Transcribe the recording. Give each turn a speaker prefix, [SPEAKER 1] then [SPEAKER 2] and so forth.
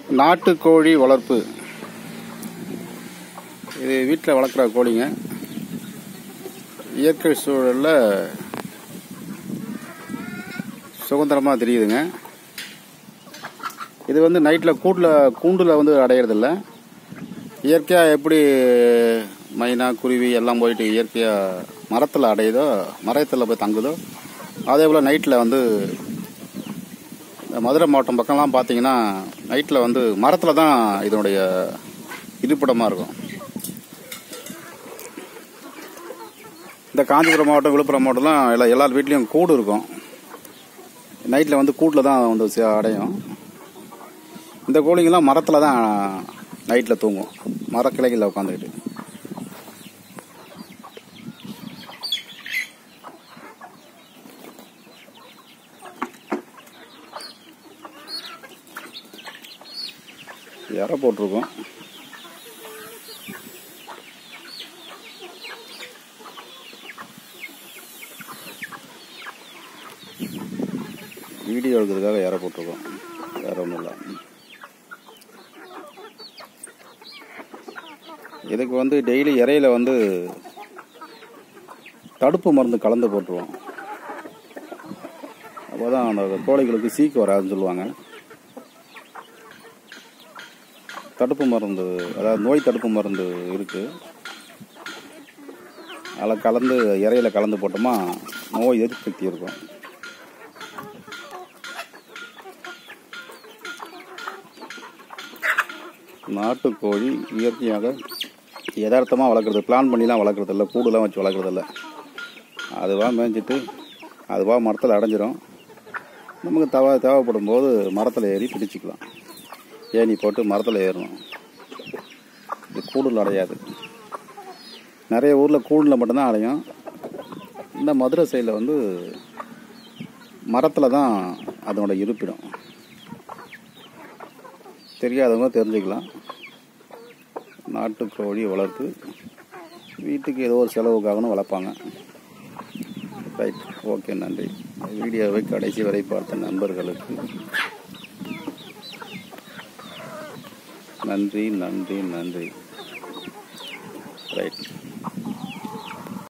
[SPEAKER 1] நாட்டுக்கோழி வளர்ப்பு இது வீட்டில் வளர்க்குற கோழிங்க இயற்கை சூழலில் சுதந்திரமாக தெரியுதுங்க இது வந்து நைட்டில் கூட்டில் கூண்டில் வந்து அடையிறதில்ல இயற்கையாக எப்படி மைனா குருவி எல்லாம் போயிட்டு இயற்கையாக மரத்தில் அடையுதோ மரத்தில் போய் தங்குதோ அதே போல் நைட்டில் வந்து இந்த மதுரை மாவட்டம் பக்கம்லாம் பார்த்தீங்கன்னா நைட்டில் வந்து மரத்தில் தான் இதனுடைய இருப்பிடமாக இருக்கும் இந்த காஞ்சிபுரம் மாவட்டம் விழுப்புரம் மாவட்டம்லாம் எல்லா எல்லார் வீட்லேயும் கூடு இருக்கும் நைட்டில் வந்து கூட்டில் தான் வந்து சே- அடையும் இந்த கோழிங்கெல்லாம் மரத்தில் தான் நைட்டில் தூங்கும் மரக்கிளைகளில் உட்காந்துக்கிட்டு இற போட்டிருக்கோம் வீடியோ எடுக்கிறதுக்காக இற போட்டிருக்கோம் வேற ஒன்றும் இல்லை இதுக்கு வந்து டெய்லி இறையில வந்து தடுப்பு மருந்து கலந்து போட்டுருவோம் அப்போதான் அந்த கோழிகளுக்கு சீக்கு வராதுன்னு சொல்லுவாங்க தடுப்பு மருந்து அதாவது நோய் தடுப்பு மருந்து இருக்கு அதில் கலந்து இறையில கலந்து போட்டோமா நோய் எதிர்ப்பு சக்தி இருக்கும் நாட்டுக்கோழி இயற்கையாக யதார்த்தமாக வளர்க்குறது பிளான் பண்ணிலாம் வளர்க்குறது இல்லை கூடுலாம் வச்சு வளர்க்குறது இல்லை அதுவாக மேய்ஞ்சிட்டு அதுவாக மரத்தில் அடைஞ்சிரும் நமக்கு தேவை தேவைப்படும் போது மரத்தில் ஏறி பிடிச்சிக்கலாம் ஏணி போட்டு மரத்தில் ஏறணும் இது கூடுல அடையாது நிறைய ஊரில் கூண்டில் மட்டும்தான் அடையும் இந்த மதுரை சைடில் வந்து மரத்தில் தான் அதனோட இருப்பிடம் தெரியாதவங்க தெரிஞ்சுக்கலாம் நாட்டுக்கோழி வளர்ப்பு வீட்டுக்கு ஏதோ ஒரு செலவுக்காகணும் வளர்ப்பாங்க ரைட் ஓகே நன்றி வீடியோவை கடைசி வரை பார்த்த நண்பர்களுக்கு நன்றி நன்றி நன்றி ரைட்